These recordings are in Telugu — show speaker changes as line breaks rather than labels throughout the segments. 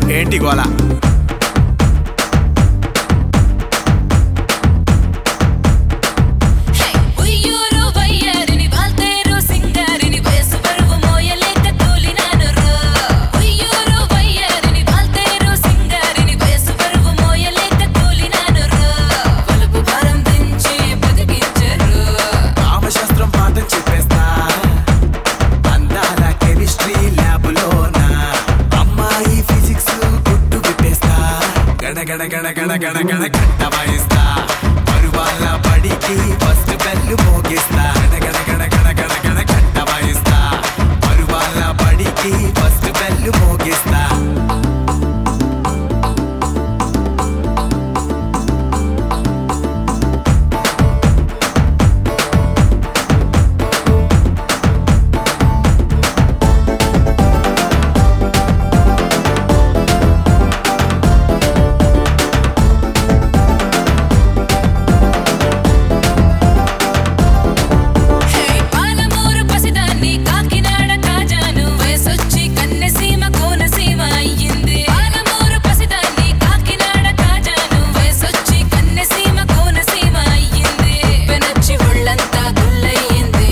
ఏంటి గోల
ఉయ్యూరు వయ్యారిని వాల్తేరు సింగారిని వయసు బరువు మోయలేక తూలినాను రో ఉయ్యూరు వయ్యారిని వాల్తేరు సింగారిని వయసు బరువు మోయలేక తూలినాను రో పలుపు భారం దించి బతికించరు
కామశాస్త్రం పాఠం చెప్పేస్తా అందాల కెమిస్ట్రీ ల్యాబులోన అమ్మాయి ఫిజిక్స్ గుట్టు విప్పేస్తా గణ గణ గణ గణ గణ గణ గంట వాయిస్తా పరువాళ్ళ బడికి ఫస్ట్ బెల్లు మోగిస్తా గణ గణ గణ గణ గణ గణ గంట వాయిస్తా పరువాళ్ళ బడికి ఫస్ట్ బెల్లు మోగిస్తా
హే పాలమూరు పసిదాన్ని కాకినాడ కాజాను వయసొచ్చి కన్నెసీమ కోనసీమ అయ్యింది పాలమూరు పసిదాన్ని కాకినాడ కాజాను వయసొచ్చి కన్నెసీమ కోనసీమ అయ్యింది వెనచ్చి ఒళ్ళంతా గుల్లయ్యింది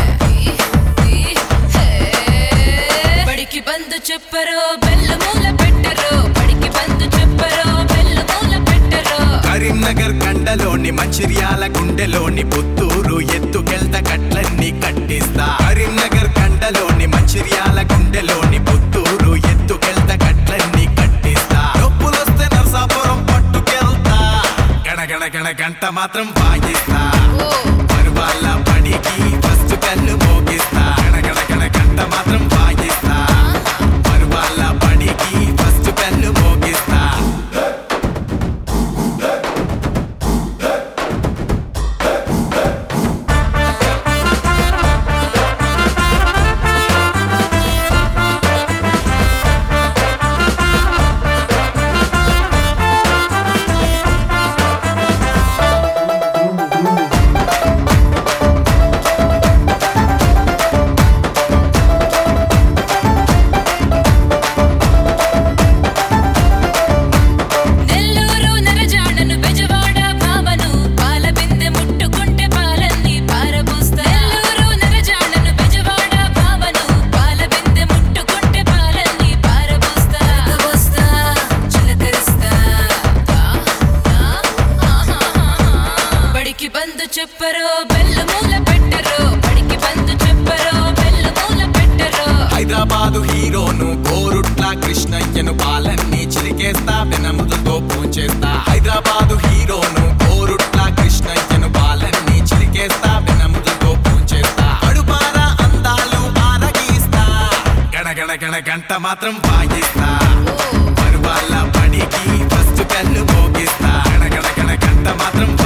హే బడికి బందు చెప్పరో బెల్లమూల పెట్టరో బడికి బందు చెప్పరో బెల్లమూల పెట్టరో
కరీంనగర్ కండలోని మంచిర్యాల గుండెలోని పుత్తూరు ఎత్తుకెళ్త కట్లన్నీ కట్టిస్తా కరీంనగర్ కండలోని మంచిర్యాల గుండెలోని పుత్తూరు ఎత్తుకెళ్త కట్లన్నీ కట్టిస్తా నొప్పులొస్తే నరసాపురం పట్టుకెళ్తా గణ గణ గణ గంట మాత్రం వాయిస్తా పరువాళ్ళ పడికి ఫస్ట్ కళ్ళు మోగిస్తా గణ గణ గణ గంట మాత్రం వాయిస్తా పరువాళ్ళ పడికి ఫస్ట్ కళ్ళు మోగిస్తా
నెల్లూరు నరజాడను బెజవాడ భామను పాల బిందె ముట్టుకుంటే పాలన్నీ పారబోస్తా నెల్లూరు నరజాడను బెజవాడ భామను పాల బిందె ముట్టుకుంటే పాలన్నీ పారబోస్తా వస్తా చిలకరిస్తా బడికి బందు చెప్పరో బెల్లమూల పెట్టరో బడికి బందు చెప్పరో బెల్లమూల పెట్టరో
హైదరాబాదు హీరోను కోరుట్ల కృష్ణయ్యను పాలన్నీ చిలికేస్తా వెనములతో పూంచేస్తా హైదరాబాదు హీరోను కోరుట్ల కృష్ణయ్యను పాలన్నీ చిలికేస్తా వెనములతో పూంచేస్తా అడుపార అందాలు ఆరగీస్తా గణ గణ గణ గంట మాత్రం వాయిస్తా పరువాళ్ళ పడికి ఫస్ట్ కళ్ళు మోగిస్తా గణ గణ గణ గంట మాత్రం